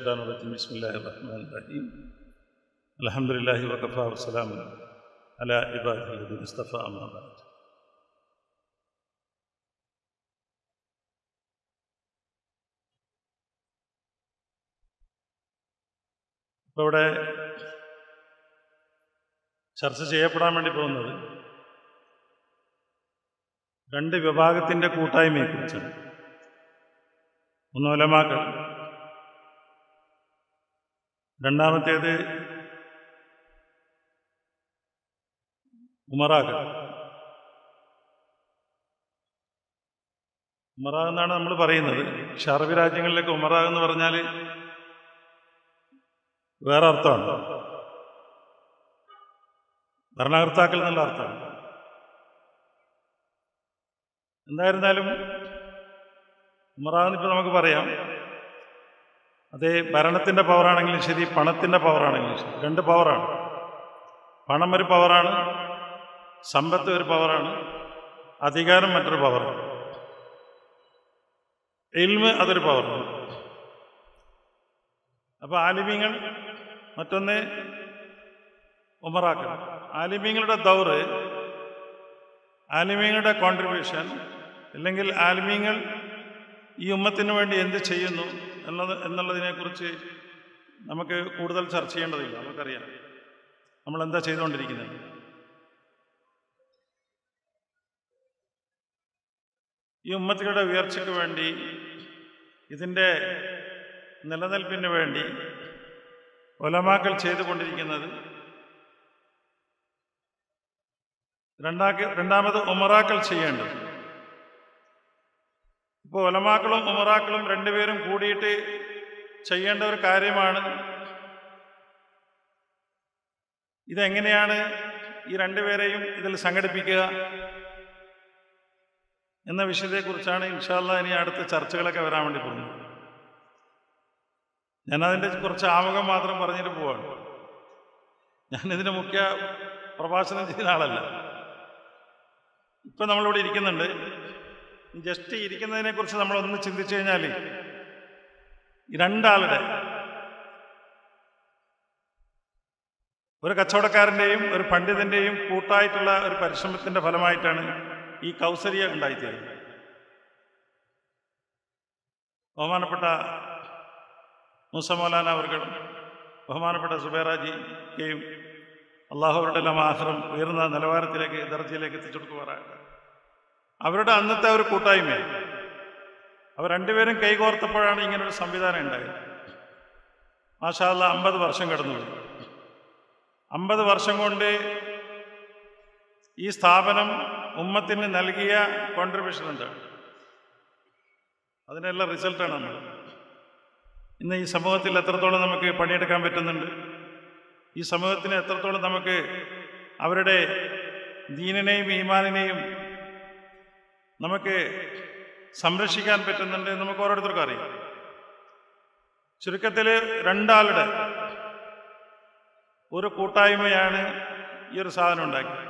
الشيطان الرجيم بسم الله الرحمن الرحيم الحمد لله وكفى وسلام على عباده الذين اصطفى أما بعد ഇപ്പോൾ ഇവിടെ ചർച്ച ചെയ്യപ്പെടാൻ വേണ്ടി പോകുന്നത് രണ്ട് വിഭാഗത്തിൻ്റെ കൂട്ടായ്മയെക്കുറിച്ചാണ് ഒന്ന് ഒലമാക്കൾ രണ്ടാമത്തേത് ഉമറാക്കൾ ഉമറ എന്നാണ് നമ്മൾ പറയുന്നത് പക്ഷെ അറബി രാജ്യങ്ങളിലേക്ക് ഉമറ എന്ന് പറഞ്ഞാൽ വേറെ അർത്ഥമാണ് ഭരണകർത്താക്കൾ എന്നുള്ള അർത്ഥമാണ് എന്തായിരുന്നാലും ഉമറാന്ന് ഇപ്പം നമുക്ക് പറയാം അതേ ഭരണത്തിൻ്റെ പവറാണെങ്കിലും ശരി പണത്തിൻ്റെ പവറാണെങ്കിലും ശരി രണ്ട് പവറാണ് പണം ഒരു പവറാണ് സമ്പത്ത് ഒരു പവറാണ് അധികാരം മറ്റൊരു പവറാണ് എൽമ് അതൊരു പവറാണ് അപ്പോൾ ആലിമ്യങ്ങൾ മറ്റൊന്ന് ഉമറാക്കൾ ആലിമ്യങ്ങളുടെ ദൗറ് ആലിമ്യങ്ങളുടെ കോൺട്രിബ്യൂഷൻ അല്ലെങ്കിൽ ആലിമ്യങ്ങൾ ഈ ഉമ്മത്തിന് വേണ്ടി എന്ത് ചെയ്യുന്നു എന്നത് എന്നുള്ളതിനെക്കുറിച്ച് നമുക്ക് കൂടുതൽ ചർച്ച ചെയ്യേണ്ടതില്ല നമുക്കറിയാം നമ്മൾ എന്താ ചെയ്തുകൊണ്ടിരിക്കുന്നത് ഈ ഉമ്മത്തുകളുടെ ഉയർച്ചയ്ക്ക് വേണ്ടി ഇതിൻ്റെ നിലനിൽപ്പിന് വേണ്ടി ഒലമാക്കൾ ചെയ്തുകൊണ്ടിരിക്കുന്നത് രണ്ടാക്ക് രണ്ടാമത് ഉമറാക്കൾ ചെയ്യേണ്ടത് ഇപ്പോൾ ഒലമാക്കളും ഉമറാക്കളും രണ്ടുപേരും കൂടിയിട്ട് ചെയ്യേണ്ട ഒരു കാര്യമാണ് ഇതെങ്ങനെയാണ് ഈ രണ്ടുപേരെയും ഇതിൽ സംഘടിപ്പിക്കുക എന്ന വിഷയത്തെക്കുറിച്ചാണ് ഇൻഷാല്ല ഇനി അടുത്ത ചർച്ചകളൊക്കെ വരാൻ വേണ്ടി പോകുന്നത് ഞാനതിൻ്റെ കുറച്ച് ആമുഖം മാത്രം പറഞ്ഞിട്ട് പോവാണ് ഞാനിതിന് മുഖ്യ പ്രഭാഷണം ചെയ്യുന്ന ആളല്ല ഇപ്പം നമ്മളിവിടെ ഇരിക്കുന്നുണ്ട് ജസ്റ്റ് ഇരിക്കുന്നതിനെ കുറിച്ച് നമ്മളൊന്ന് ചിന്തിച്ചു കഴിഞ്ഞാൽ ഈ രണ്ടാളുടെ ഒരു കച്ചവടക്കാരൻ്റെയും ഒരു പണ്ഡിതൻ്റെയും കൂട്ടായിട്ടുള്ള ഒരു പരിശ്രമത്തിൻ്റെ ഫലമായിട്ടാണ് ഈ കൗസരിയ ഉണ്ടായിത്തീരുന്നത് ബഹുമാനപ്പെട്ട മൂസ മൗലാന അവർക്കും ബഹുമാനപ്പെട്ട സുബേറാജിക്കെയും അള്ളാഹു അവരുടെ എല്ലാം ആഹ്റം ഉയർന്ന നിലവാരത്തിലേക്ക് ദർജയിലേക്ക് എത്തിച്ചെടുക്കുവാറാകട്ടെ അവരുടെ അന്നത്തെ ഒരു കൂട്ടായ്മ അവർ രണ്ടുപേരും കൈകോർത്തപ്പോഴാണ് ഇങ്ങനൊരു സംവിധാനം ഉണ്ടായത് മാഷാല്ല അമ്പത് വർഷം കടന്നുപോയി അമ്പത് വർഷം കൊണ്ട് ഈ സ്ഥാപനം ഉമ്മത്തിന് നൽകിയ കോൺട്രിബ്യൂഷൻ എന്താണ് അതിനെല്ലാം റിസൾട്ടാണ് നമ്മൾ ഇന്ന് ഈ സമൂഹത്തിൽ എത്രത്തോളം നമുക്ക് പണിയെടുക്കാൻ പറ്റുന്നുണ്ട് ഈ സമൂഹത്തിന് എത്രത്തോളം നമുക്ക് അവരുടെ ദീനിനെയും ഈമാനിനെയും നമുക്ക് സംരക്ഷിക്കാൻ പറ്റുന്നുണ്ട് എന്ന് നമുക്ക് ഓരോരുത്തർക്കും അറിയാം ചുരുക്കത്തിൽ രണ്ടാളുടെ ഒരു കൂട്ടായ്മയാണ് ഈ ഒരു സാധനം ഉണ്ടാക്കിയത്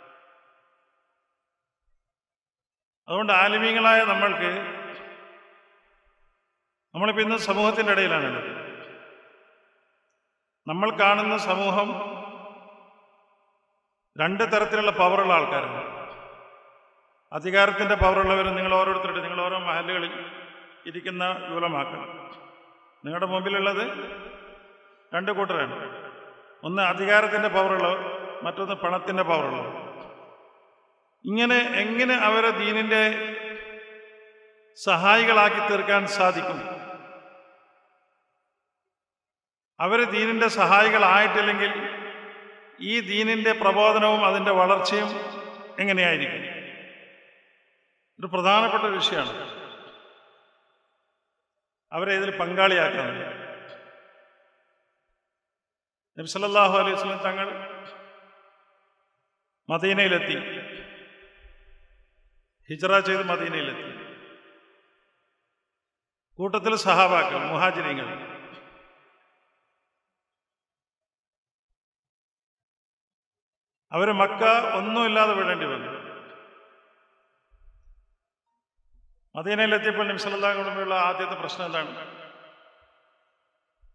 അതുകൊണ്ട് ആലിമീങ്ങളായ നമ്മൾക്ക് നമ്മളിപ്പോൾ ഇന്ന് സമൂഹത്തിൻ്റെ ഇടയിലാണുള്ളത് നമ്മൾ കാണുന്ന സമൂഹം രണ്ട് തരത്തിലുള്ള പവറുള്ള ആൾക്കാരാണ് അധികാരത്തിൻ്റെ പവറുള്ളവർ നിങ്ങൾ ഓരോരുത്തരുടെ നിങ്ങൾ ഓരോ മഹലുകളിൽ ഇരിക്കുന്ന യുവലമാക്കണം നിങ്ങളുടെ മുമ്പിലുള്ളത് രണ്ട് കൂട്ടരാണ് ഒന്ന് അധികാരത്തിൻ്റെ പവറുള്ളവർ മറ്റൊന്ന് പണത്തിൻ്റെ പവറുള്ളവർ ഇങ്ങനെ എങ്ങനെ അവരെ ദീനിൻ്റെ സഹായികളാക്കി തീർക്കാൻ സാധിക്കും അവർ ദീനിൻ്റെ സഹായികളായിട്ടില്ലെങ്കിൽ ഈ ദീനിൻ്റെ പ്രബോധനവും അതിൻ്റെ വളർച്ചയും എങ്ങനെയായിരിക്കും ഒരു പ്രധാനപ്പെട്ട വിഷയമാണ് അവരെ ഇതിൽ പങ്കാളിയാക്കുന്നത് നബ്സല്ലാഹു അലൈഹി വസ്ലം തങ്ങൾ മദീനയിലെത്തി ഹിജറ ചെയ്ത് മദീനയിലെത്തി കൂട്ടത്തിൽ സഹാബാക്കൾ മുഹാജിരിങ്ങൾ അവർ മക്ക ഒന്നുമില്ലാതെ വിടേണ്ടി വന്നു മദീനയിലെത്തിയപ്പോൾ നബ്സല്ലാഹു കുടുംബമുള്ള ആദ്യത്തെ പ്രശ്നം എന്താണ്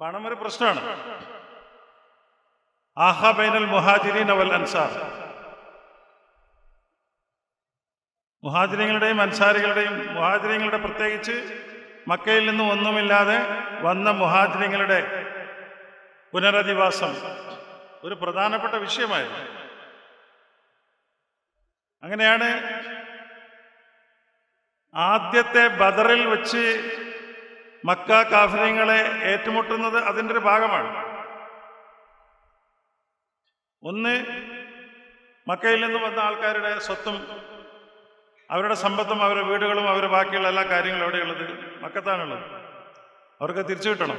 പണം ഒരു പ്രശ്നമാണ് ആഹ ബൈനൽ മുഹാജിരീൻ അവൽ അൻസാർ മുഹാജിരിങ്ങളുടെയും അൻസാരികളുടെയും മുഹാജിരിങ്ങളുടെ പ്രത്യേകിച്ച് മക്കയിൽ നിന്നും ഒന്നുമില്ലാതെ വന്ന മുഹാജിരിങ്ങളുടെ പുനരധിവാസം ഒരു പ്രധാനപ്പെട്ട വിഷയമായിരുന്നു അങ്ങനെയാണ് ആദ്യത്തെ ബദറിൽ വെച്ച് മക്ക കാഫര്യങ്ങളെ ഏറ്റുമുട്ടുന്നത് അതിൻ്റെ ഒരു ഭാഗമാണ് ഒന്ന് മക്കയിൽ നിന്ന് വന്ന ആൾക്കാരുടെ സ്വത്തും അവരുടെ സമ്പത്തും അവരുടെ വീടുകളും അവരുടെ ബാക്കിയുള്ള എല്ലാ കാര്യങ്ങളും എവിടെയുള്ളത് മക്കത്താണുള്ളത് അവർക്ക് തിരിച്ചു കിട്ടണം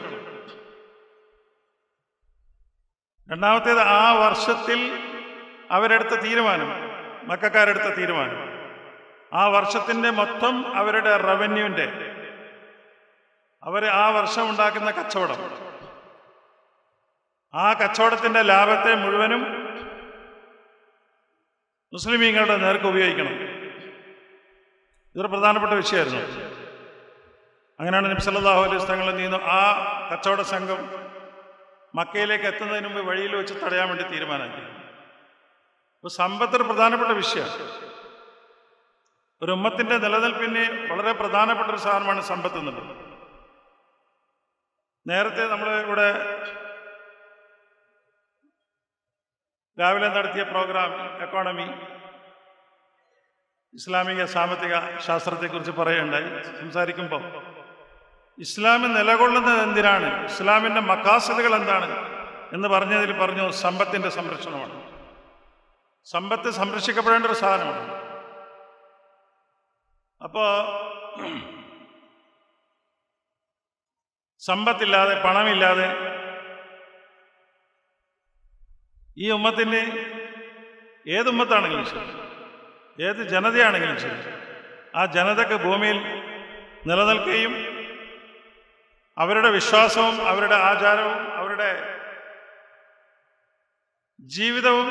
രണ്ടാമത്തേത് ആ വർഷത്തിൽ അവരെടുത്ത തീരുമാനം മക്കാരെടുത്ത തീരുമാനം ആ വർഷത്തിൻ്റെ മൊത്തം അവരുടെ റവന്യൂവിൻ്റെ അവർ ആ വർഷം ഉണ്ടാക്കുന്ന കച്ചവടം ആ കച്ചവടത്തിൻ്റെ ലാഭത്തെ മുഴുവനും മുസ്ലിമീങ്ങളുടെ നേർക്ക് ഉപയോഗിക്കണം ഇതൊരു പ്രധാനപ്പെട്ട വിഷയമായിരുന്നു അങ്ങനെയാണ് നബി സല്ലല്ലാഹു അലൈഹി സ്ഥലങ്ങളിൽ നിന്ന് ആ കച്ചവട സംഘം മക്കയിലേക്ക് എത്തുന്നതിന് മുമ്പ് വഴിയിൽ വെച്ച് തടയാൻ വേണ്ടി തീരുമാനമാക്കി അപ്പോൾ സമ്പത്ത് ഒരു പ്രധാനപ്പെട്ട വിഷയമാണ് ഒരു ഉമ്മത്തിൻ്റെ നിലനിൽപ്പിന് വളരെ പ്രധാനപ്പെട്ട ഒരു സാധനമാണ് സമ്പത്ത് എന്നുള്ളത് നേരത്തെ നമ്മൾ ഇവിടെ രാവിലെ നടത്തിയ പ്രോഗ്രാം എക്കോണമി ഇസ്ലാമിക സാമ്പത്തിക ശാസ്ത്രത്തെക്കുറിച്ച് പറയുകയുണ്ടായി സംസാരിക്കുമ്പോൾ ഇസ്ലാം നിലകൊള്ളുന്നത് എന്തിനാണ് ഇസ്ലാമിൻ്റെ മക്കാസലുകൾ എന്താണ് എന്ന് പറഞ്ഞതിൽ പറഞ്ഞു സമ്പത്തിൻ്റെ സംരക്ഷണമാണ് സമ്പത്ത് സംരക്ഷിക്കപ്പെടേണ്ട ഒരു സാധനമാണ് അപ്പോൾ സമ്പത്തില്ലാതെ പണമില്ലാതെ ഈ ഉമ്മത്തിന് ഏത് ഉമ്മത്താണെങ്കിലും ശരി ഏത് ജനതയാണെങ്കിലും ശരി ആ ജനതക്ക് ഭൂമിയിൽ നിലനിൽക്കുകയും അവരുടെ വിശ്വാസവും അവരുടെ ആചാരവും അവരുടെ ജീവിതവും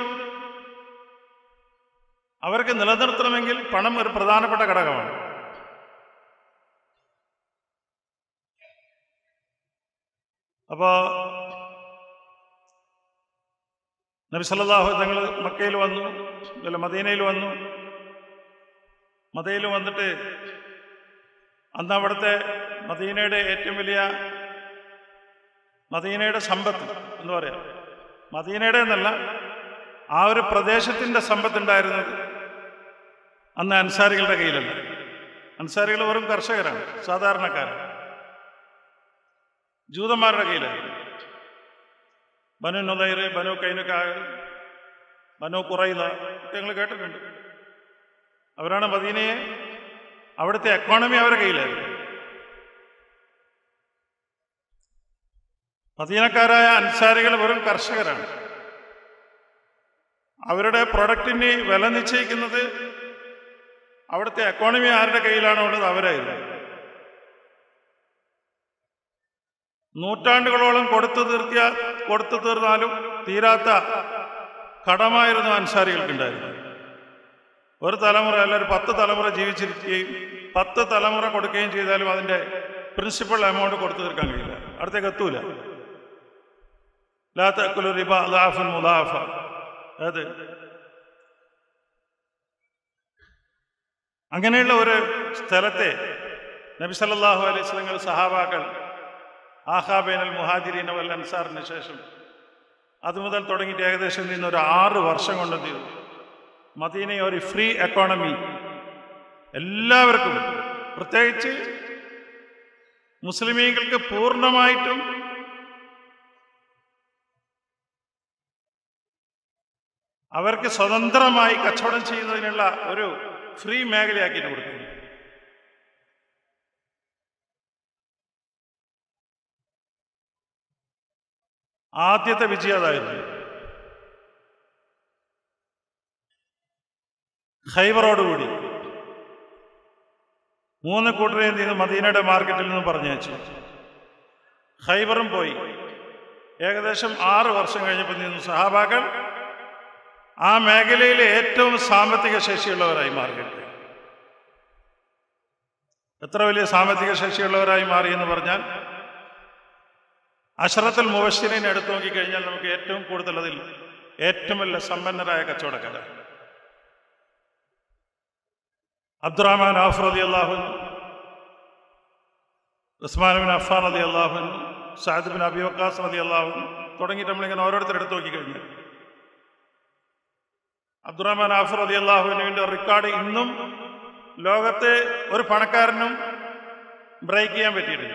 അവർക്ക് നിലനിർത്തണമെങ്കിൽ പണം ഒരു പ്രധാനപ്പെട്ട ഘടകമാണ് അപ്പോൾ നബി സല്ലല്ലാഹു തങ്ങൾ മക്കയിൽ വന്നു അല്ല മദീനയിൽ വന്നു മദയിൽ വന്നിട്ട് അന്ന് അവിടുത്തെ മദീനയുടെ ഏറ്റവും വലിയ മദീനയുടെ സമ്പത്ത് എന്ന് പറയാം മദീനയുടെ എന്നല്ല ആ ഒരു പ്രദേശത്തിൻ്റെ സമ്പത്തുണ്ടായിരുന്നത് അന്ന് അൻസാരികളുടെ കയ്യിലല്ല അൻസാരികൾ വെറും കർഷകരാണ് സാധാരണക്കാരാണ് ജൂതന്മാരുടെ കയ്യിലായിരുന്നു ബനു നുദൈർ ബനു കൈനുക്കായ ബനു കുറൈല ഒക്കെ നിങ്ങൾ കേട്ടിട്ടുണ്ട് അവരാണ് മദീനയെ അവിടുത്തെ എക്കോണമി അവരുടെ കയ്യിലായിരുന്നു മദീനക്കാരായ അൻസാരികൾ വെറും കർഷകരാണ് അവരുടെ പ്രൊഡക്റ്റിന് വില നിശ്ചയിക്കുന്നത് അവിടുത്തെ എക്കോണമി ആരുടെ കയ്യിലാണോ ഉള്ളത് അവരായിരുന്നു നൂറ്റാണ്ടുകളോളം കൊടുത്തു തീർത്തിയ കൊടുത്തു തീർന്നാലും തീരാത്ത കടമായിരുന്നു അൻസാരികൾക്കുണ്ടായിരുന്നത് ഒരു തലമുറ അല്ല ഒരു പത്ത് തലമുറ ജീവിച്ചിരിക്കുകയും പത്ത് തലമുറ കൊടുക്കുകയും ചെയ്താലും അതിൻ്റെ പ്രിൻസിപ്പൽ എമൗണ്ട് കൊടുത്തു തീർക്കാൻ കഴിയില്ല അടുത്തേക്ക് എത്തൂല ലാത്തക്കുലു റിബ അലാഫുൻ മുലാഫ അത് അങ്ങനെയുള്ള ഒരു സ്ഥലത്തെ നബി സല്ലല്ലാഹു അലൈഹി സ്വലങ്ങൾ സഹാബാക്കൾ ആഹാബേനൽ മുഹാജിരീൻ വൽ അൻസാറിന് ശേഷം അതുമുതൽ തുടങ്ങിയിട്ട് ഏകദേശം നിന്ന് ഒരു ആറ് വർഷം കൊണ്ട് എന്ത് ചെയ്തു മദീന ഒരു ഫ്രീ എക്കോണമി എല്ലാവർക്കും പ്രത്യേകിച്ച് മുസ്ലിമീങ്ങൾക്ക് പൂർണ്ണമായിട്ടും അവർക്ക് സ്വതന്ത്രമായി കച്ചവടം ചെയ്യുന്നതിനുള്ള ഒരു ഫ്രീ മേഖലയാക്കിയിട്ട് കൊടുക്കുന്നു ആദ്യത്തെ വിജയം അതായിരുന്നു ഹൈബറോടുകൂടി മൂന്ന് കൂട്ടരെയും നിന്ന് മദീനയുടെ മാർക്കറ്റിൽ നിന്ന് പറഞ്ഞു വെച്ചു ഹൈബറും പോയി ഏകദേശം ആറ് വർഷം കഴിഞ്ഞപ്പോൾ നിന്ന് സഹാബാക്കൾ ആ മേഖലയിലെ ഏറ്റവും സാമ്പത്തിക ശേഷിയുള്ളവരായി മാറിയിട്ട് എത്ര വലിയ സാമ്പത്തിക ശേഷിയുള്ളവരായി മാറി എന്ന് പറഞ്ഞാൽ അഷറത്തുൽ മുബഷിനെ എടുത്തു നോക്കിക്കഴിഞ്ഞാൽ നമുക്ക് ഏറ്റവും കൂടുതൽ അതിൽ ഏറ്റവും വലിയ സമ്പന്നരായ കച്ചവടക്കാരാണ് അബ്ദുറഹ്മാൻ ആഫ് റതി അള്ളാഹുൻ ഉസ്മാൻ ബിൻ അഫാൻ റതി അള്ളാഹുൻ സാദ് ബിൻ അബി വക്കാസ് റതി അള്ളാഹുൻ തുടങ്ങിയിട്ട് നമ്മളിങ്ങനെ ഓരോരുത്തർ എടുത്തു നോക്കിക്കഴിഞ്ഞു അബ്ദുറഹ്മാൻ ആഫ് റതി അള്ളാഹുവിൻ്റെ റെക്കോർഡ് ഇന്നും ലോകത്തെ ഒരു പണക്കാരനും ബ്രേക്ക് ചെയ്യാൻ പറ്റിയിട്ടില്ല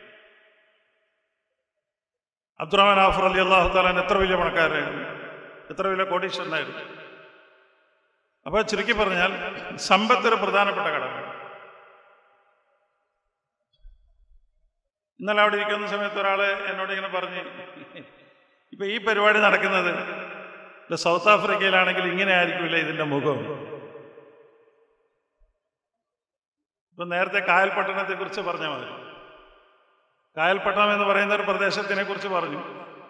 അബ്ദുറഹ്മാൻ ആഫർ അലി അള്ളാഹു താലാൻ എത്ര വലിയ പണക്കാരനായിരുന്നു എത്ര വലിയ കോടീശ്വരനായിരുന്നു അപ്പോൾ ചുരുക്കി പറഞ്ഞാൽ സമ്പത്ത് ഒരു പ്രധാനപ്പെട്ട ഘടകമാണ് ഇന്നലെ അവിടെ ഇരിക്കുന്ന സമയത്ത് ഒരാൾ എന്നോട് ഇങ്ങനെ പറഞ്ഞ് ഇപ്പൊ ഈ പരിപാടി നടക്കുന്നത് ഇത് സൗത്ത് ആഫ്രിക്കയിലാണെങ്കിൽ ഇങ്ങനെ ആയിരിക്കില്ല ഇതിന്റെ മുഖം ഇപ്പൊ നേരത്തെ കായൽ പട്ടണത്തെ കുറിച്ച് പറഞ്ഞാൽ മതി കായൽപട്ടണം എന്ന് പറയുന്ന ഒരു പ്രദേശത്തിനെ കുറിച്ച് പറഞ്ഞു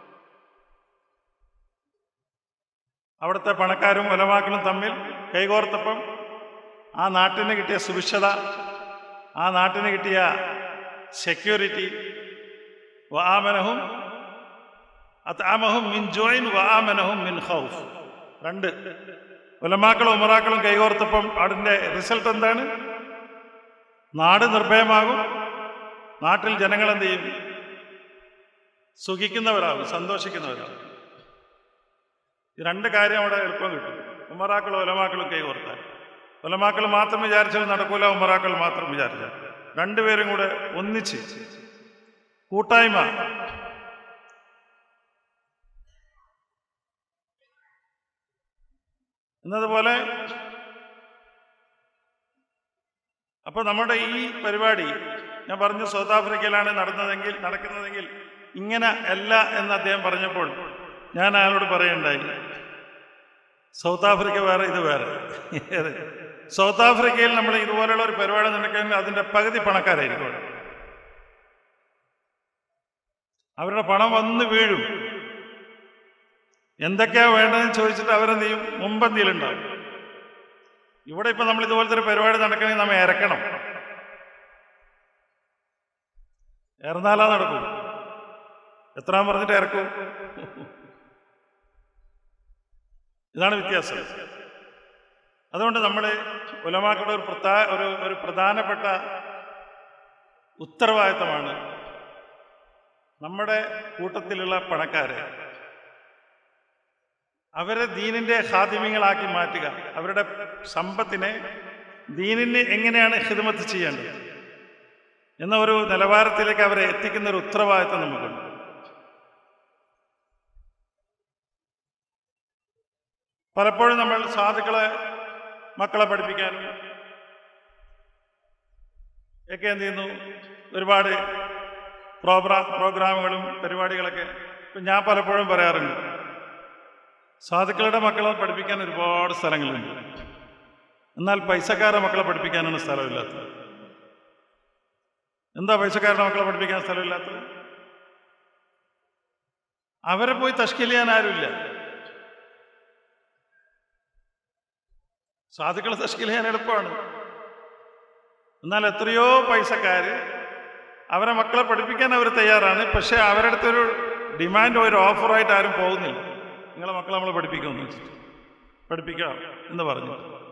അവിടുത്തെ പണക്കാരും ഒലമാക്കളും തമ്മിൽ കൈകോർത്തപ്പം ആ നാട്ടിന് കിട്ടിയ സുഭിക്ഷത ആ നാട്ടിന് കിട്ടിയ സെക്യൂരിറ്റി വാമനഹും അത്താമഹും മിൻ ജോയിൻ വാമനഹും മിൻ ഹൗഫ് രണ്ട് ഒലമാക്കളും ഉമറാക്കളും കൈകോർത്തപ്പം അതിൻ്റെ റിസൾട്ട് എന്താണ് നാട് നിർഭയമാകും നാട്ടിൽ ജനങ്ങൾ എന്ത് ചെയ്യും സുഖിക്കുന്നവരാകും സന്തോഷിക്കുന്നവരാകും ഈ രണ്ട് കാര്യം അവിടെ എളുപ്പം കിട്ടും ഉമറാക്കളും ഒലമാക്കളും കൈകോർത്താൽ ഒലമാക്കൾ മാത്രം വിചാരിച്ചാൽ നടക്കൂല ഉമറാക്കൾ മാത്രം വിചാരിച്ചാൽ രണ്ടുപേരും കൂടെ ഒന്നിച്ച് കൂട്ടായ്മ എന്നതുപോലെ അപ്പോൾ നമ്മുടെ ഈ പരിപാടി ഞാൻ പറഞ്ഞു സൗത്ത് ആഫ്രിക്കയിലാണ് നടന്നതെങ്കിൽ നടക്കുന്നതെങ്കിൽ ഇങ്ങനെ അല്ല എന്ന് അദ്ദേഹം പറഞ്ഞപ്പോൾ ഞാൻ അയാളോട് പറയുണ്ടായി സൗത്ത് ആഫ്രിക്ക വേറെ ഇത് വേറെ ഏത് സൗത്ത് ആഫ്രിക്കയിൽ നമ്മൾ ഇതുപോലെയുള്ള ഒരു പരിപാടി നടക്കുകയാണെങ്കിൽ അതിൻ്റെ പകുതി പണക്കാരായിരിക്കും അവിടെ. അവരുടെ പണം വന്ന് വീഴും എന്തൊക്കെയാ വേണ്ടതെന്ന് ചോദിച്ചിട്ട് അവരെന്ത് ചെയ്യും മുമ്പന്തിയിലുണ്ടാവും ഇവിടെ ഇപ്പൊ നമ്മൾ ഇതുപോലത്തെ ഒരു പരിപാടി നടക്കണമെങ്കിൽ നമ്മൾ ഇറക്കണം ഇറന്നാലാ നടക്കൂ എത്രാൻ പറഞ്ഞിട്ട് ഇറക്കൂ ഇതാണ് വ്യത്യാസം അതുകൊണ്ട് നമ്മൾ ഉലമാക്കളുടെ ഒരു പ്രധാ ഒരു ഒരു പ്രധാനപ്പെട്ട ഉത്തരവാദിത്തമാണ് നമ്മുടെ കൂട്ടത്തിലുള്ള പണക്കാരെ അവരെ ദീനിന്റെ ഹാദിമ്യങ്ങളാക്കി മാറ്റുക അവരുടെ സമ്പത്തിനെ ദീനിന് എങ്ങനെയാണ് ഹിദമത്ത് ചെയ്യേണ്ടത് എന്ന ഒരു നിലവാരത്തിലേക്ക് അവരെ എത്തിക്കുന്ന ഒരു ഉത്തരവാദിത്തം നമുക്കുണ്ട് പലപ്പോഴും നമ്മൾ സാധുക്കളെ മക്കളെ പഠിപ്പിക്കാനും ഒക്കെ എന്ത് ചെയ്യുന്നു ഒരുപാട് പ്രോഗ്രാം പ്രോഗ്രാമുകളും പരിപാടികളൊക്കെ ഇപ്പം ഞാൻ പലപ്പോഴും പറയാറുണ്ട് സാധുക്കളുടെ മക്കളെ പഠിപ്പിക്കാൻ ഒരുപാട് സ്ഥലങ്ങളുണ്ട് എന്നാൽ പൈസക്കാരുടെ മക്കളെ പഠിപ്പിക്കാനാണ് സ്ഥലമില്ലാത്തത് എന്താ പൈസക്കാരുടെ മക്കളെ പഠിപ്പിക്കാൻ സ്ഥലമില്ലാത്തത് അവരെ പോയി തഷ്കിൽ ചെയ്യാൻ ആരുമില്ല സാധുക്കളെ തഷ്കിൽ ചെയ്യാൻ എളുപ്പമാണ് എന്നാൽ എത്രയോ പൈസക്കാര് അവരെ മക്കളെ പഠിപ്പിക്കാൻ അവർ തയ്യാറാണ് പക്ഷെ അവരുടെ അടുത്തൊരു ഡിമാൻഡ് ഒരു ഓഫറായിട്ട് ആരും പോകുന്നില്ല നിങ്ങളെ മക്കളെ നമ്മൾ പഠിപ്പിക്കുമെന്ന് വെച്ചിട്ട് പഠിപ്പിക്കാം എന്ന് പറഞ്ഞു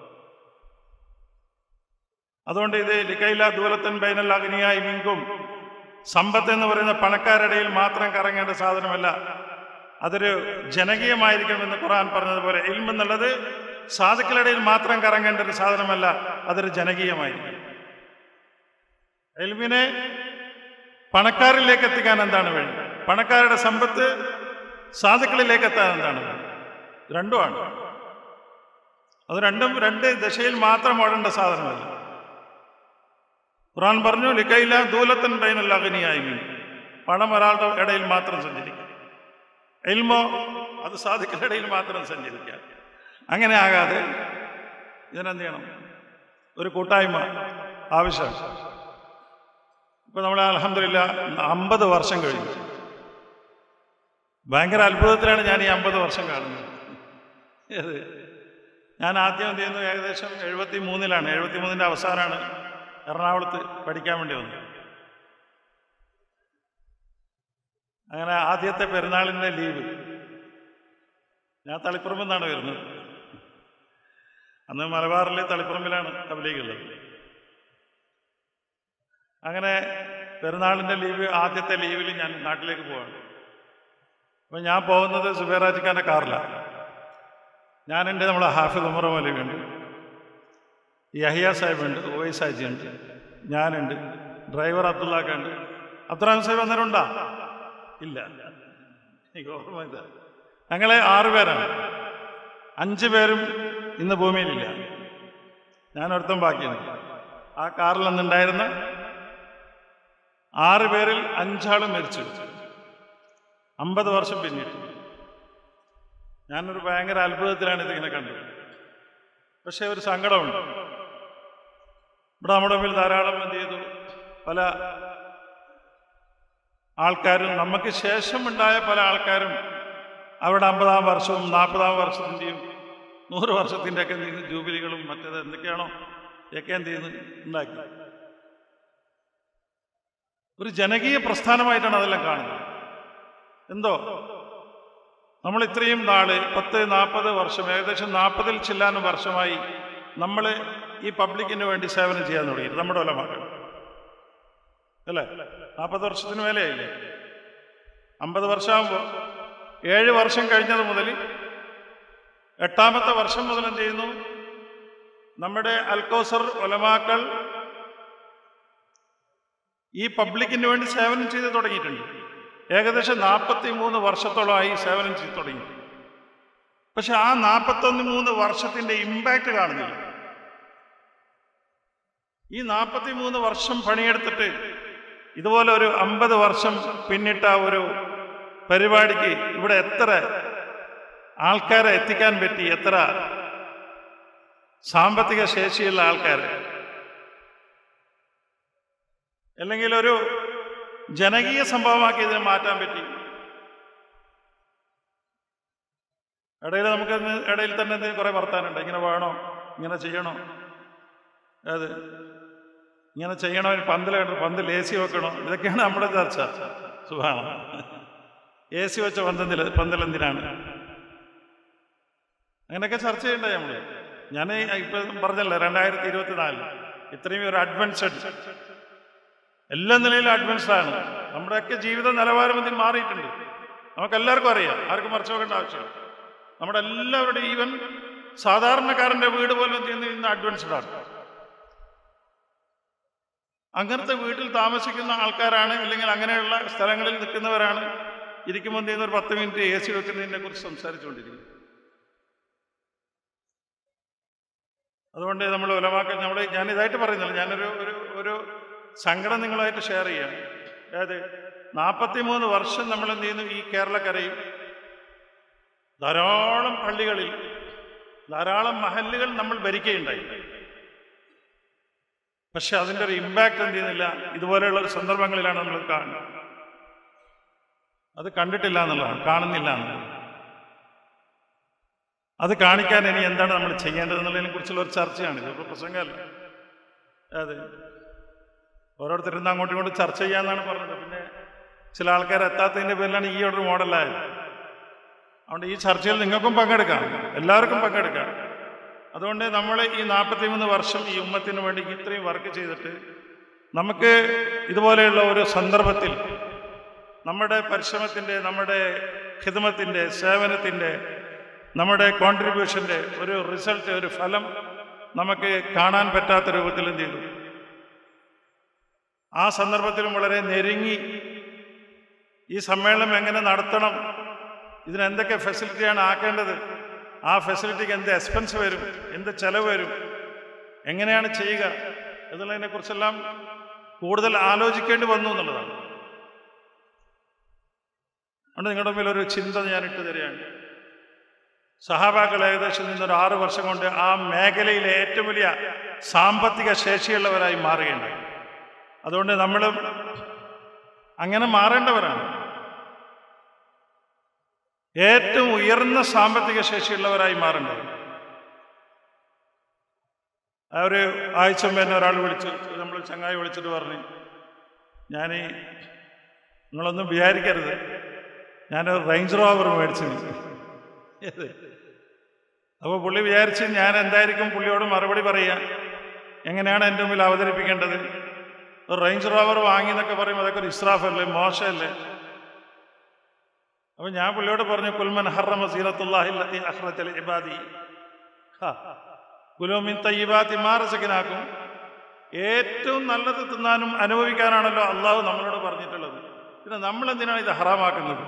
അതുകൊണ്ട് ഇത് ലിക്കൈല ദൂലത്തൻ ബൈനൽ അഗ്നിയായി മിങ്കും സമ്പത്ത് എന്ന് പറയുന്ന പണക്കാരുടെയിൽ മാത്രം കറങ്ങേണ്ട സാധനമല്ല അതൊരു ജനകീയമായിരിക്കണമെന്ന് ഖുർആൻ പറഞ്ഞതുപോലെ ഇൽം എന്നുള്ളത് സാധുക്കളുടെയിൽ മാത്രം കറങ്ങേണ്ട ഒരു സാധനമല്ല അതൊരു ജനകീയമായിരിക്കും എൽമിനെ പണക്കാരിലേക്ക് എത്തിക്കാൻ എന്താണ് വേണ്ടി പണക്കാരുടെ സമ്പത്ത് സാധുക്കളിലേക്ക് എത്താൻ എന്താണ് വേണ്ടി രണ്ടുമാണ് അത് രണ്ടും രണ്ട് ദശയിൽ മാത്രം ഓടേണ്ട സാധനമല്ല ഖുറാൻ പറഞ്ഞു ലിക്കയില്ല ദൂലത്തൻ ബൈനൽ അഗ്നിയായി മീൻ പണം ഒരാളുടെ ഇടയിൽ മാത്രം സഞ്ചരിക്കാം എൽമോ അത് സാധുക്കളുടെ ഇടയിൽ മാത്രം സഞ്ചരിക്കാം അങ്ങനെ ആകാതെ ഇതിനെന്ത് ചെയ്യണം ഒരു കൂട്ടായ്മ ആവശ്യമാണ് ഇപ്പൊ നമ്മൾ അലഹമില്ല അമ്പത് വർഷം കഴിഞ്ഞു ഭയങ്കര അത്ഭുതത്തിലാണ് ഞാൻ ഈ അമ്പത് വർഷം കാണുന്നത് ഏത് ഞാൻ ആദ്യം എന്ത് ചെയ്യുന്നു ഏകദേശം എഴുപത്തി മൂന്നിലാണ് എഴുപത്തി മൂന്നിൻ്റെ അവസാനമാണ് എറണാകുളത്ത് പഠിക്കാൻ വേണ്ടി വന്നത് അങ്ങനെ ആദ്യത്തെ പെരുന്നാളിൻ്റെ ലീവ് ഞാൻ തളിപ്പുറമ്പിൽ നിന്നാണ് വരുന്നത് അന്ന് മലബാറിലെ തളിപ്പുറമ്പിലാണ് തബ്ലീഗുള്ളത് അങ്ങനെ പെരുന്നാളിൻ്റെ ലീവ് ആദ്യത്തെ ലീവിൽ ഞാൻ നാട്ടിലേക്ക് പോവാണ് അപ്പം ഞാൻ പോകുന്നത് സുബേറാജിക്കാൻ്റെ കാറിലാണ് ഞാനുണ്ട് നമ്മളെ ഹാഫിദ് ഉമർ മൗലവിയുണ്ട് യഹിയ സാഹിബുണ്ട് ഓയ് സാജിയുണ്ട് ഞാനുണ്ട് ഡ്രൈവർ അബ്ദുള്ളാക്കുണ്ട് അബ്ദുറഹ്മാൻ സാഹിബ് അന്നേരം ഉണ്ടാ ഇല്ല എനിക്ക് ഓർമ്മ ഇല്ല ഞങ്ങളെ ആറ് പേരാണ് അഞ്ച് പേരും ഇന്ന് ഭൂമിയിലില്ല ഞാൻ ഒരുത്തം ബാക്കിയുണ്ട് ആ കാറിൽ അന്നുണ്ടായിരുന്ന ആറ് പേരിൽ അഞ്ചാളും മരിച്ചു അമ്പത് വർഷം പിന്നിട്ട് ഞാനൊരു ഭയങ്കര അത്ഭുതത്തിലാണ് ഇതിങ്ങനെ കണ്ടത് പക്ഷേ ഒരു സങ്കടമുണ്ട് ഇവിടെ നമ്മുടെ മുമ്പിൽ ധാരാളം എന്ത് ചെയ്തു പല ആൾക്കാരും നമുക്ക് ശേഷമുണ്ടായ പല ആൾക്കാരും അവരുടെ അമ്പതാം വർഷവും നാൽപ്പതാം വർഷത്തിൻ്റെയും നൂറ് വർഷത്തിൻ്റെ ഒക്കെ എന്ത് ചെയ്യുന്നു ജൂബിലികളും മറ്റേത് എന്തൊക്കെയാണോ ഒക്കെ എന്ത് ചെയ്യുന്നു ഉണ്ടാക്കി ഒരു ജനകീയ പ്രസ്ഥാനമായിട്ടാണ് അതെല്ലാം കാണുന്നത് എന്തോ നമ്മൾ ഇത്രയും നാള് പത്ത് നാൽപ്പത് വർഷം ഏകദേശം നാൽപ്പതിൽ ചില്ലാനും വർഷമായി നമ്മൾ ഈ പബ്ലിക്കിന് വേണ്ടി സേവനം ചെയ്യാൻ തുടങ്ങി നമ്മുടെ വല്ല മക്കൾ അല്ലേ നാൽപ്പത് വർഷത്തിന് മേലെയായില്ലേ അമ്പത് വർഷമാകുമ്പോൾ ഏഴ് വർഷം കഴിഞ്ഞത് മുതൽ എട്ടാമത്തെ വർഷം മുതൽ എന്ത് ചെയ്യുന്നു നമ്മുടെ അൽക്കോസർ ഒലമാക്കൾ ഈ പബ്ലിക്കിന് വേണ്ടി സേവനം ചെയ്ത് തുടങ്ങിയിട്ടുണ്ട് ഏകദേശം നാൽപ്പത്തി മൂന്ന് വർഷത്തോളമായി സേവനം ചെയ്ത് തുടങ്ങി പക്ഷെ ആ നാൽപ്പത്തൊന്ന് മൂന്ന് വർഷത്തിന്റെ ഇമ്പാക്റ്റ് കാണുന്നില്ല ഈ നാൽപ്പത്തി മൂന്ന് വർഷം പണിയെടുത്തിട്ട് ഇതുപോലെ ഒരു അമ്പത് വർഷം പിന്നിട്ട ഒരു പരിപാടിക്ക് ഇവിടെ എത്ര ആൾക്കാരെ എത്തിക്കാൻ പറ്റി എത്ര സാമ്പത്തിക ശേഷിയുള്ള ആൾക്കാർ അല്ലെങ്കിൽ ഒരു ജനകീയ സംഭവമാക്കി ഇതിനെ മാറ്റാൻ പറ്റി ഇടയിൽ നമുക്ക് ഇടയിൽ തന്നെ എന്തെങ്കിലും കുറെ വർത്താനുണ്ട് ഇങ്ങനെ വേണോ ഇങ്ങനെ ചെയ്യണോ അത് ഇങ്ങനെ ചെയ്യണോ ഇനി പന്തൽ പന്തൽ എ സി വെക്കണോ ഇതൊക്കെയാണ് നമ്മുടെ ചർച്ച സുഖാണ് എ സി വെച്ച പന്തൽ പന്തൽ എന്തിനാണ് അങ്ങനെയൊക്കെ ചർച്ച ചെയ്യണ്ടേ നമ്മൾ ഞാൻ ഇപ്പം പറഞ്ഞല്ലോ രണ്ടായിരത്തി ഇരുപത്തിനാലിൽ ഇത്രയും ഒരു അഡ്വാൻസ്ഡ് എല്ലാ നിലയിലും അഡ്വാൻസ്ഡ് ആണ് നമ്മുടെയൊക്കെ ജീവിത നിലവാരം ഇതിൽ മാറിയിട്ടുണ്ട് നമുക്കെല്ലാവർക്കും അറിയാം ആർക്കും മറിച്ച് നോക്കേണ്ട ആവശ്യമില്ല നമ്മുടെ എല്ലാവരുടെയും ഈവൻ സാധാരണക്കാരൻ്റെ വീട് പോലും ചെയ്യുന്ന ഇന്ന് അഡ്വാൻസ്ഡ് ആണ് അങ്ങനത്തെ വീട്ടിൽ താമസിക്കുന്ന ആൾക്കാരാണ് അല്ലെങ്കിൽ അങ്ങനെയുള്ള സ്ഥലങ്ങളിൽ നിൽക്കുന്നവരാണ് ഇരിക്കുമ്പോൾ എന്ത് ചെയ്യുന്ന ഒരു പത്ത് മിനിറ്റ് എ സി വെക്കുന്നതിനെ കുറിച്ച് സംസാരിച്ചുകൊണ്ടിരിക്കുന്നത് അതുകൊണ്ട് നമ്മൾ ഉലമാക്കൾ നമ്മൾ ഞാൻ ഇതായിട്ട് പറയുന്നില്ല ഞാനൊരു ഒരു ഒരു സങ്കടം നിങ്ങളായിട്ട് ഷെയർ ചെയ്യാം അതായത് നാൽപ്പത്തി മൂന്ന് വർഷം നമ്മൾ എന്ത് ചെയ്യുന്നു ഈ കേരളക്കരയിൽ ധാരാളം പള്ളികളിൽ ധാരാളം മഹല്ലുകൾ നമ്മൾ ഭരിക്കുകയുണ്ടായി പക്ഷെ അതിൻ്റെ ഒരു ഇമ്പാക്റ്റ് എന്ത് ചെയ്യുന്നില്ല ഇതുപോലെയുള്ള ഒരു സന്ദർഭങ്ങളിലാണ് നമ്മൾ കാണുന്നത് അത് കണ്ടിട്ടില്ല എന്നുള്ളതാണ് കാണുന്നില്ല എന്നുള്ളത് അത് കാണിക്കാൻ ഇനി എന്താണ് നമ്മൾ ചെയ്യേണ്ടതെന്നുള്ളതിനെ കുറിച്ചുള്ള ഒരു ചർച്ചയാണ് ഇത് പ്രസംഗമല്ല അതെ ഓരോരുത്തരും അങ്ങോട്ടും ഇങ്ങോട്ടും ചർച്ച ചെയ്യാന്നാണ് പറഞ്ഞത് പിന്നെ ചില ആൾക്കാർ എത്താത്തതിൻ്റെ പേരിലാണ് ഈ ഒരു മോഡലായത് അതുകൊണ്ട് ഈ ചർച്ചയിൽ നിങ്ങൾക്കും പങ്കെടുക്കാം എല്ലാവർക്കും പങ്കെടുക്കാം അതുകൊണ്ട് നമ്മൾ ഈ നാൽപ്പത്തിമൂന്ന് വർഷം ഈ ഉമ്മത്തിന് വേണ്ടി ഇത്രയും വർക്ക് ചെയ്തിട്ട് നമുക്ക് ഇതുപോലെയുള്ള ഒരു സന്ദർഭത്തിൽ നമ്മുടെ പരിശ്രമത്തിൻ്റെ നമ്മുടെ ഹിതമത്തിൻ്റെ സേവനത്തിൻ്റെ നമ്മുടെ കോൺട്രിബ്യൂഷൻ്റെ ഒരു റിസൾട്ട് ഒരു ഫലം നമുക്ക് കാണാൻ പറ്റാത്ത രൂപത്തിൽ എന്ത് ചെയ്തു ആ സന്ദർഭത്തിലും വളരെ നെരുങ്ങി ഈ സമ്മേളനം എങ്ങനെ നടത്തണം ഇതിനെന്തൊക്കെ ഫെസിലിറ്റിയാണ് ആക്കേണ്ടത് ആ ഫെസിലിറ്റിക്ക് എന്ത് എക്സ്പെൻസ് വരും എന്ത് ചെലവ് വരും എങ്ങനെയാണ് ചെയ്യുക എന്നുള്ളതിനെക്കുറിച്ചെല്ലാം കൂടുതൽ ആലോചിക്കേണ്ടി വന്നു എന്നുള്ളതാണ് അതുകൊണ്ട് നിങ്ങളുടെ മുമ്പിൽ ഒരു ചിന്ത ഞാൻ ഇട്ട് തരികയാണ് സഹാബാക്കൾ ഏകദേശം നിന്നൊരു ആറ് വർഷം കൊണ്ട് ആ മേഖലയിലെ ഏറ്റവും വലിയ സാമ്പത്തിക ശേഷിയുള്ളവരായി മാറുകയുണ്ടായി അതുകൊണ്ട് നമ്മളും അങ്ങനെ മാറേണ്ടവരാണ് ഏറ്റവും ഉയർന്ന സാമ്പത്തിക ശേഷിയുള്ളവരായി മാറേണ്ടത് ആ ഒരു ആഴ്ച മുമ്പ് എന്നെ ഒരാൾ വിളിച്ചു നമ്മൾ ചങ്ങായി വിളിച്ചിട്ട് പറഞ്ഞു ഞാൻ നിങ്ങളൊന്നും വിചാരിക്കരുത് ഞാനൊരു റേഞ്ച് റോവർ മേടിച്ചു അപ്പോൾ പുള്ളി വിചാരിച്ച് ഞാൻ എന്തായിരിക്കും പുള്ളിയോട് മറുപടി പറയുക എങ്ങനെയാണ് എൻ്റെ മുമ്പിൽ അവതരിപ്പിക്കേണ്ടത് ഒരു റേഞ്ച് റോവർ വാങ്ങി എന്നൊക്കെ പറയുമ്പോൾ അതൊക്കെ ഒരു ഇസ്രാഫല്ലേ മോശമല്ലേ അപ്പൊ ഞാൻ പുള്ളിയോട് പറഞ്ഞു കുൽമൻ ഹറമ സീനത്തുല്ലാഹില്ലത്തി അഹ്റജൽ ഇബാദി കുലോമിൻ തയ്യബാത്തി മാറസക്കിനാക്കും ഏറ്റവും നല്ലത് തിന്നാനും അനുഭവിക്കാനാണല്ലോ അള്ളാഹു നമ്മളോട് പറഞ്ഞിട്ടുള്ളത് പിന്നെ നമ്മൾ എന്തിനാണ് ഇത് ഹറാമാക്കുന്നത്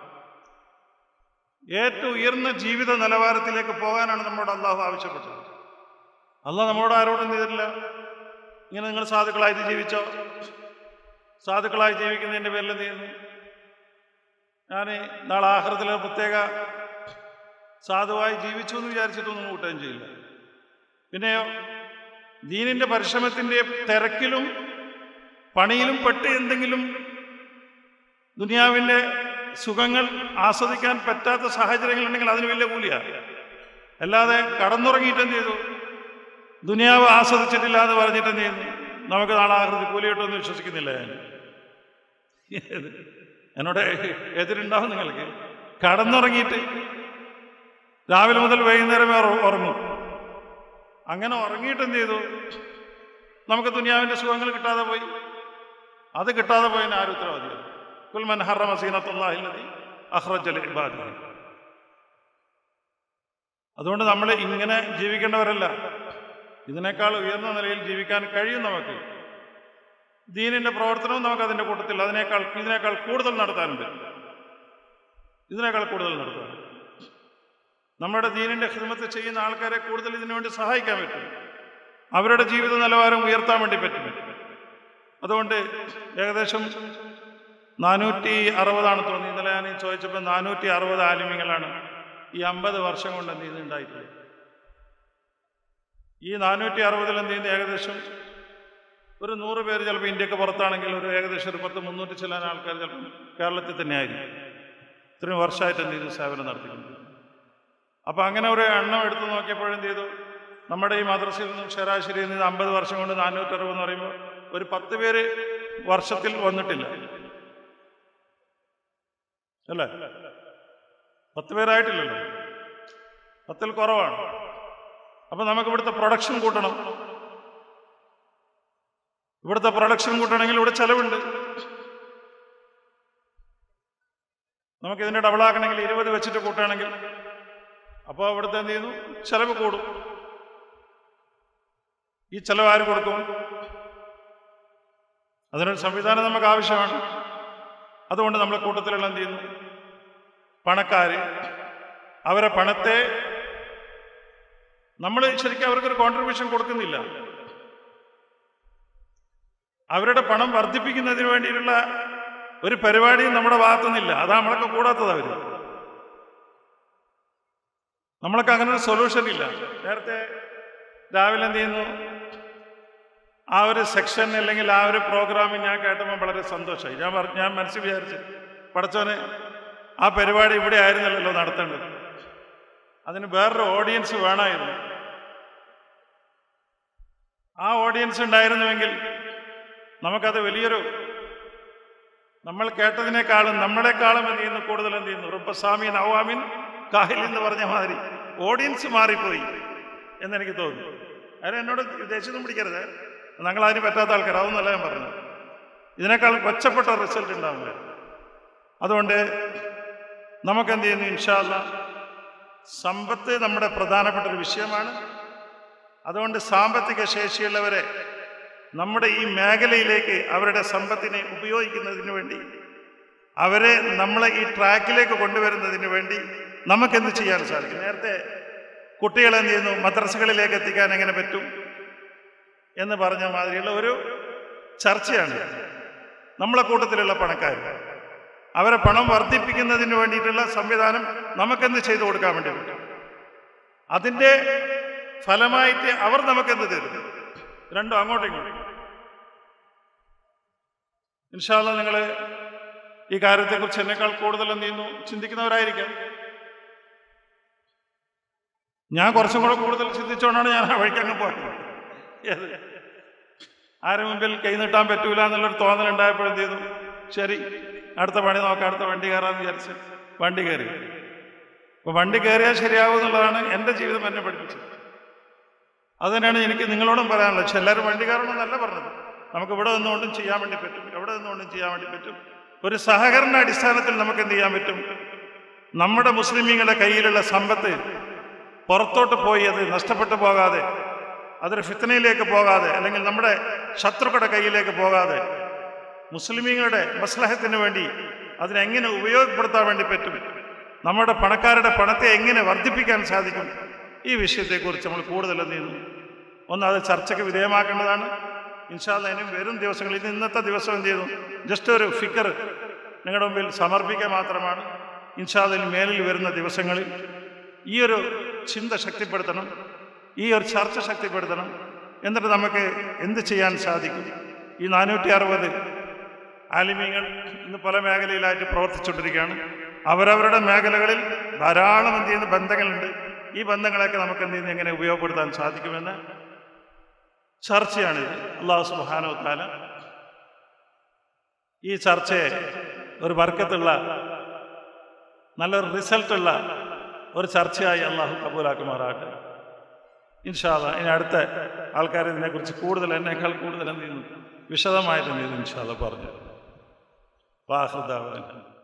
ഏറ്റവും ഉയർന്ന ജീവിത നിലവാരത്തിലേക്ക് പോകാനാണ് നമ്മളോട് അള്ളാഹു ആവശ്യപ്പെട്ടത് അള്ളാഹ് നമ്മളോട് ആരോടും ചെയ്തിട്ടില്ല ഇങ്ങനെ നിങ്ങൾ സാധുക്കളായിട്ട് ജീവിച്ചോ സാധുക്കളായി ജീവിക്കുന്നതിൻ്റെ പേരിൽ എന്ത് ചെയ്യുന്നു ഞാൻ നാളെ ആഹ്റത്തിൽ പ്രത്യേക സാധുവായി ജീവിച്ചു എന്ന് വിചാരിച്ചിട്ടൊന്നും കൂട്ടുകയും ചെയ്യില്ല പിന്നെയോ ദീനിന്റെ പരിശ്രമത്തിന്റെ തിരക്കിലും പണിയിലും പെട്ട് എന്തെങ്കിലും ദുനിയാവിൻ്റെ സുഖങ്ങൾ ആസ്വദിക്കാൻ പറ്റാത്ത സാഹചര്യങ്ങൾ ഉണ്ടെങ്കിൽ അതിന് വലിയ കൂലിയാണ് അല്ലാതെ കടന്നുറങ്ങിയിട്ട് എന്ത് ചെയ്തു ദുനിയാവ് ആസ്വദിച്ചിട്ടില്ല എന്ന് പറഞ്ഞിട്ട് എന്ത് ചെയ്യുന്നു നമുക്ക് നാളെ ആഹൃതി കൂലി കിട്ടുമെന്ന് വിശ്വസിക്കുന്നില്ല ഞാൻ എന്നോട് എതിരുണ്ടാവും നിങ്ങൾക്ക് കടന്നുറങ്ങിയിട്ട് രാവിലെ മുതൽ വൈകുന്നേരം വരെ ഉറങ്ങും അങ്ങനെ ഉറങ്ങിയിട്ട് എന്ത് ചെയ്തു നമുക്ക് ദുനിയാവിൻ്റെ സുഖങ്ങൾ കിട്ടാതെ പോയി അത് കിട്ടാതെ പോയതിന് ആരും ഉത്തരവാദിയാണ് കുൽമൻ ഹറമ സീനത്തുല്ലാഹില്ലതി അഹ്റജൽ ഇബാദി അതുകൊണ്ട് നമ്മൾ ഇങ്ങനെ ജീവിക്കേണ്ടവരല്ല ഇതിനേക്കാൾ ഉയർന്ന നിലയിൽ ജീവിക്കാൻ കഴിയും നമുക്ക് ദീനിന്റെ പ്രവർത്തനവും നമുക്ക് അതിന്റെ കൂട്ടത്തിൽ അതിനേക്കാൾ ഇതിനേക്കാൾ കൂടുതൽ നടത്താനുണ്ട് ഇതിനേക്കാൾ കൂടുതൽ നടത്താൻ നമ്മുടെ ദീനിന്റെ ഹിദ്മത്ത് ചെയ്യുന്ന ആൾക്കാരെ കൂടുതൽ ഇതിനു വേണ്ടി സഹായിക്കാൻ പറ്റും അവരുടെ ജീവിത നിലവാരം ഉയർത്താൻ വേണ്ടി പറ്റും അതുകൊണ്ട് ഏകദേശം നാനൂറ്റി അറുപതാണ് തോന്നി ഇന്നലെ ഞാൻ ചോദിച്ചപ്പോൾ നാനൂറ്റി അറുപത് ആലിമ്യങ്ങളാണ് ഈ അമ്പത് വർഷം കൊണ്ട് എന്ത് ചെയ്യുന്നുണ്ടായിട്ടുള്ളത് ഈ നാനൂറ്റി അറുപതിൽ എന്ത് ചെയ്യുന്നത് ഏകദേശം ഒരു നൂറ് പേര് ചിലപ്പോൾ ഇന്ത്യക്ക് പുറത്താണെങ്കിൽ ഒരു ഏകദേശം ഒരു പത്ത് മുന്നൂറ്റി ചില ആൾക്കാർ ചിലപ്പോൾ കേരളത്തിൽ തന്നെ ആയിരിക്കും ഇത്രയും വർഷമായിട്ട് എന്ത് ചെയ്തു സേവനം നടത്തിയിട്ടുണ്ട് അപ്പോൾ അങ്ങനെ ഒരു എണ്ണം എടുത്ത് നോക്കിയപ്പോഴെന്ത് ചെയ്തു നമ്മുടെ ഈ മദ്രസയിൽ നിന്നും ശരാശരിയിൽ നിന്ന് അമ്പത് വർഷം കൊണ്ട് നാനൂറ്ററുപത് എന്ന് പറയുമ്പോൾ ഒരു പത്ത് പേര് വർഷത്തിൽ വന്നിട്ടില്ല അല്ലേ പത്ത് പേരായിട്ടില്ലല്ലോ പത്തിൽ കുറവാണ് അപ്പൊ നമുക്ക് ഇവിടുത്തെ പ്രൊഡക്ഷൻ കൂട്ടണം ഇവിടുത്തെ പ്രൊഡക്ഷൻ കൂട്ടണമെങ്കിൽ ഇവിടെ ചെലവുണ്ട് നമുക്ക് ഇതിന്റെ ഡബിളാക്കണമെങ്കിൽ ഇരുപത് വെച്ചിട്ട് കൂട്ടുകയാണെങ്കിൽ അപ്പോൾ അവിടുത്തെ എന്ത് ചെയ്യുന്നു ചെലവ് കൂടും ഈ ചെലവ് ആര് കൊടുക്കും അതിനൊരു സംവിധാനം നമുക്ക് ആവശ്യമാണ് അതുകൊണ്ട് നമ്മളെ കൂട്ടത്തിലുള്ള എന്ത് ചെയ്യുന്നു പണക്കാര് അവരെ പണത്തെ നമ്മൾ ശരിക്കും അവർക്കൊരു കോൺട്രിബ്യൂഷൻ കൊടുക്കുന്നില്ല അവരുടെ പണം വർദ്ധിപ്പിക്കുന്നതിന് വേണ്ടിയിട്ടുള്ള ഒരു പരിപാടിയും നമ്മുടെ ഭാഗത്തുനിന്നില്ല അതാ നമ്മളൊക്കെ കൂടാത്തത് അവര് നമ്മളൊക്കെ അങ്ങനെ ഒരു സൊല്യൂഷൻ ഇല്ല നേരത്തെ രാവിലെ എന്ത് ചെയ്യുന്നു ആ ഒരു സെക്ഷൻ അല്ലെങ്കിൽ ആ ഒരു പ്രോഗ്രാമിൽ ഞാൻ കേട്ടപ്പോൾ വളരെ സന്തോഷമായി ഞാൻ പറഞ്ഞു ഞാൻ മനസ്സിൽ വിചാരിച്ചു പടച്ചോനെ ആ പരിപാടി ഇവിടെ ആയിരുന്നല്ലോ നടത്തേണ്ടത് അതിന് വേറൊരു ഓഡിയൻസ് വേണമായിരുന്നു ആ ഓഡിയൻസ് ഉണ്ടായിരുന്നുവെങ്കിൽ നമുക്കത് വലിയൊരു നമ്മൾ കേട്ടതിനേക്കാളും നമ്മളെക്കാളും എന്ത് ചെയ്യുന്നു കൂടുതൽ എന്ത് ചെയ്യുന്നു റുബസാമീൻ അവാമിൻ കാഹിൽ എന്ന് പറഞ്ഞ മാതിരി ഓഡിയൻസ് മാറിപ്പോയി എന്നെനിക്ക് തോന്നുന്നു അതിന് എന്നോട് ദേഷ്യം പിടിക്കരുത് ഞങ്ങൾ അതിന് പറ്റാത്ത ആൾക്കാർ അതൊന്നല്ല ഞാൻ പറഞ്ഞത് ഇതിനേക്കാൾ മെച്ചപ്പെട്ട റിസൾട്ട് ഉണ്ടാവില്ല അതുകൊണ്ട് നമുക്കെന്ത് ചെയ്യുന്നു ഇൻഷാല്ല സമ്പത്ത് നമ്മുടെ പ്രധാനപ്പെട്ട ഒരു വിഷയമാണ് അതുകൊണ്ട് സാമ്പത്തിക ശേഷിയുള്ളവരെ നമ്മുടെ ഈ മേഖലയിലേക്ക് അവരുടെ സമ്പത്തിനെ ഉപയോഗിക്കുന്നതിന് വേണ്ടി അവരെ നമ്മളെ ഈ ട്രാക്കിലേക്ക് കൊണ്ടുവരുന്നതിന് വേണ്ടി നമുക്കെന്ത് ചെയ്യാൻ സാധിക്കും നേരത്തെ കുട്ടികളെ എന്ത് ചെയ്യുന്നു മദ്രസകളിലേക്ക് എത്തിക്കാൻ എങ്ങനെ പറ്റും എന്ന് പറഞ്ഞ മാതിരിയുള്ള ഒരു ചർച്ചയാണ് നമ്മളെ കൂട്ടത്തിലുള്ള പണക്കാർ അവരെ പണം വർദ്ധിപ്പിക്കുന്നതിന് വേണ്ടിയിട്ടുള്ള സംവിധാനം നമുക്കെന്ത് ചെയ്തു കൊടുക്കാൻ വേണ്ടി പറ്റും അതിൻ്റെ ഫലമായിട്ട് അവർ നമുക്കെന്ത് തരും രണ്ടും അങ്ങോട്ടും ഇങ്ങോട്ടും ഇൻഷാല്ല നിങ്ങൾ ഈ കാര്യത്തെക്കുറിച്ച് എന്നെക്കാൾ കൂടുതൽ എന്ത് ചെയ്യുന്നു ചിന്തിക്കുന്നവരായിരിക്കാം ഞാൻ കുറച്ചും കൂടെ കൂടുതൽ ചിന്തിച്ചുകൊണ്ടാണ് ഞാൻ ആ വഴിക്ക് അങ്ങ് പോയത് ഏത് ആരും മുമ്പിൽ കൈ നീട്ടാൻ പറ്റൂല എന്നുള്ളൊരു തോന്നൽ ഉണ്ടായപ്പോഴെന്ത് ചെയ്തു ശരി അടുത്ത പണി നോക്കാം അടുത്ത വണ്ടി കയറാമെന്ന് വിചാരിച്ച് വണ്ടി കയറി അപ്പോൾ വണ്ടി കയറിയാൽ ശരിയാവും എന്നുള്ളതാണ് എൻ്റെ ജീവിതം എന്നെ പഠിപ്പിച്ചത് അതുതന്നെയാണ് എനിക്ക് നിങ്ങളോടും പറയാനുള്ളത് പക്ഷെ എല്ലാവരും വണ്ടി കയറണമെന്നല്ല പറഞ്ഞത് നമുക്ക് ഇവിടെ നിന്നുകൊണ്ടും ചെയ്യാൻ വേണ്ടി പറ്റും എവിടെ നിന്നുകൊണ്ടും ചെയ്യാൻ വേണ്ടി പറ്റും ഒരു സഹകരണ അടിസ്ഥാനത്തിൽ നമുക്ക് എന്ത് ചെയ്യാൻ പറ്റും നമ്മുടെ മുസ്ലിമീങ്ങളുടെ കയ്യിലുള്ള സമ്പത്ത് പുറത്തോട്ട് പോയി അത് നഷ്ടപ്പെട്ടു പോകാതെ അതൊരു ഫിത്തനയിലേക്ക് പോകാതെ അല്ലെങ്കിൽ നമ്മുടെ ശത്രുക്കളുടെ കയ്യിലേക്ക് പോകാതെ മുസ്ലിമീങ്ങളുടെ മസ്ലഹത്തിന് വേണ്ടി അതിനെങ്ങനെ ഉപയോഗപ്പെടുത്താൻ വേണ്ടി പറ്റും നമ്മുടെ പണക്കാരുടെ പണത്തെ എങ്ങനെ വർദ്ധിപ്പിക്കാൻ സാധിക്കും ഈ വിഷയത്തെക്കുറിച്ച് നമ്മൾ കൂടുതൽ എന്ത് ചെയ്യുന്നു ഒന്ന് അത് ചർച്ചയ്ക്ക് വിധേയമാക്കേണ്ടതാണ് ഇൻഷാല്ല ഇനി വരും ദിവസങ്ങളിൽ ഇത് ഇന്നത്തെ ദിവസം എന്ത് ചെയ്തു ജസ്റ്റ് ഒരു ഫിക്കർ നിങ്ങളുടെ മുമ്പിൽ സമർപ്പിക്കുക മാത്രമാണ് ഇൻഷാദിന് മേലിൽ വരുന്ന ദിവസങ്ങളിൽ ഈ ഒരു ചിന്ത ശക്തിപ്പെടുത്തണം ഈ ഒരു ചർച്ച ശക്തിപ്പെടുത്തണം എന്നിട്ട് നമുക്ക് എന്ത് ചെയ്യാൻ സാധിക്കും ഈ നാനൂറ്റി അറുപത് ആലിമീങ്ങൾ ഇന്ന് പല മേഖലയിലായിട്ട് പ്രവർത്തിച്ചുകൊണ്ടിരിക്കുകയാണ് അവരവരുടെ മേഖലകളിൽ ധാരാളം എന്ത് ചെയ്യുന്ന ബന്ധങ്ങളുണ്ട് ഈ ബന്ധങ്ങളൊക്കെ നമുക്ക് എന്ത് ചെയ്യുന്നു എങ്ങനെ ഉപയോഗപ്പെടുത്താൻ സാധിക്കുമെന്ന് ചർച്ചയാണിത് അള്ളാഹു സുബാനോ താല ഈ ചർച്ചയെ ഒരു വർക്കത്തുള്ള നല്ലൊരു റിസൾട്ടുള്ള ഒരു ചർച്ചയായി അള്ളാഹു കബൂലാക്കുമാറാകട്ടെ ഇൻഷാല്ല ഇനി അടുത്ത ആൾക്കാർ ഇതിനെക്കുറിച്ച് കൂടുതൽ എന്നേക്കാൾ കൂടുതൽ എന്ത് ചെയ്യുന്നു വിശദമായിട്ട് എന്ത് ചെയ്യുന്നു ഇൻഷാല്ല പറഞ്ഞു വാഹൃദാവാൻ